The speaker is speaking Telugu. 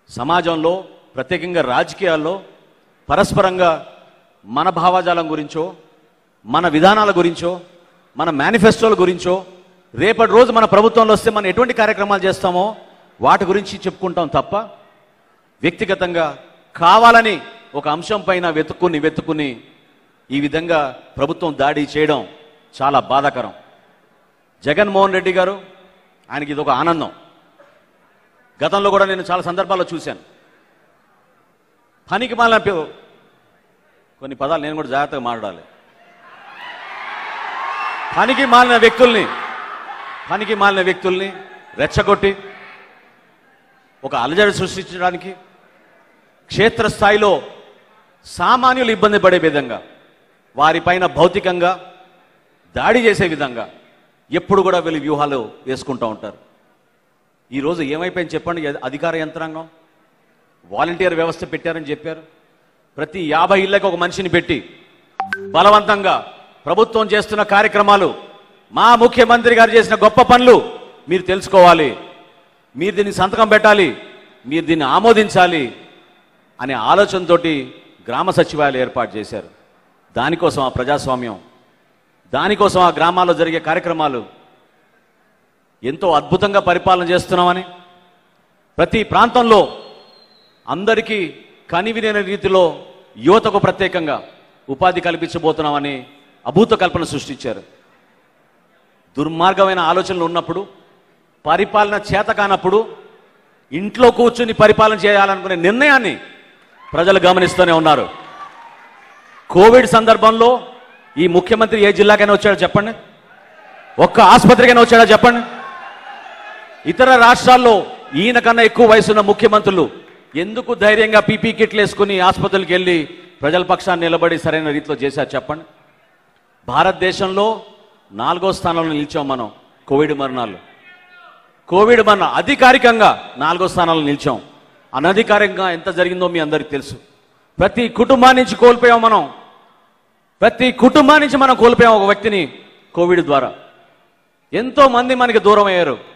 సమాజంలో ప్రత్యేకంగా రాజకీయాల్లో పరస్పరంగా మన భావజాలం గురించో మన విధానాల గురించో మన మేనిఫెస్టోల గురించో రేపటి రోజు మన ప్రభుత్వంలో వస్తే మనం ఎటువంటి కార్యక్రమాలు చేస్తామో వాటి గురించి చెప్పుకుంటాం తప్ప వ్యక్తిగతంగా కావాలని ఒక అంశం పైన వెతుక్కుని వెతుక్కుని ఈ విధంగా ప్రభుత్వం దాడి చేయడం చాలా బాధాకరం జగన్మోహన్ రెడ్డి గారు ఆయనకి ఇది ఒక ఆనందం గతంలో కూడా నేను చాలా సందర్భాల్లో చూశాను పనికి మాలిన పే- కొన్ని పదాలు నేను కూడా జాగ్రత్తగా మాట్లాడాలి పనికి మాలిన వ్యక్తుల్ని పనికి మాలిన వ్యక్తుల్ని రెచ్చగొట్టి ఒక అలజడి సృష్టించడానికి క్షేత్రస్థాయిలో సామాన్యులు ఇబ్బంది పడే విధంగా వారిపైన భౌతికంగా దాడి చేసే విధంగా ఎప్పుడు కూడా వీళ్ళు వ్యూహాలు వేసుకుంటూ ఉంటారు ఈరోజు ఏమైపోయింది చెప్పండి ఈ అధికార యంత్రాంగం వాలంటీర్ వ్యవస్థ పెట్టారని చెప్పారు ప్రతి యాభై ఇళ్ళకి ఒక మనిషిని పెట్టి బలవంతంగా ప్రభుత్వం చేస్తున్న కార్యక్రమాలు మా ముఖ్యమంత్రి గారు చేసిన గొప్ప పనులు మీరు తెలుసుకోవాలి మీరు దీన్ని సంతకం పెట్టాలి మీరు దీన్ని ఆమోదించాలి అనే ఆలోచనతోటి గ్రామ సచివాలయాలు ఏర్పాటు చేశారు దానికోసం ఆ ప్రజాస్వామ్యం దానికోసం ఆ గ్రామాల్లో జరిగే కార్యక్రమాలు ఎంతో అద్భుతంగా పరిపాలన చేస్తున్నామని ప్రతి ప్రాంతంలో అందరికీ కనివినైన రీతిలో యువతకు ప్రత్యేకంగా ఉపాధి కల్పించబోతున్నామని అభూత కల్పన సృష్టించారు దుర్మార్గమైన ఆలోచనలు ఉన్నప్పుడు పరిపాలన చేత కానప్పుడు ఇంట్లో కూర్చుని పరిపాలన చేయాలనుకునే నిర్ణయాన్ని ప్రజలు గమనిస్తూనే ఉన్నారు కోవిడ్ సందర్భంలో ఈ ముఖ్యమంత్రి ఏ జిల్లాకైనా వచ్చాడో చెప్పండి ఒక్క ఆసుపత్రికైనా వచ్చాడో చెప్పండి ఇతర రాష్ట్రాల్లో ఈయన కన్నా ఎక్కువ వయసున్న ముఖ్యమంత్రులు ఎందుకు ధైర్యంగా పీపీ కిట్లు వేసుకుని ఆసుపత్రులకు వెళ్ళి ప్రజల పక్షాన్ని నిలబడి సరైన రీతిలో చేశారు చెప్పండి భారతదేశంలో నాలుగో స్థానంలో నిలిచాం మనం కోవిడ్ మరణాలు కోవిడ్ మరణ అధికారికంగా నాలుగో స్థానంలో నిలిచాం అనధికారికంగా ఎంత జరిగిందో మీ అందరికీ తెలుసు ప్రతి కుటుంబాన్ని నుంచి కోల్పోయాం మనం ప్రతి కుటుంబాన్ని నుంచి మనం కోల్పోయాం ఒక వ్యక్తిని కోవిడ్ ద్వారా ఎంతో మంది మనకి దూరం అయ్యారు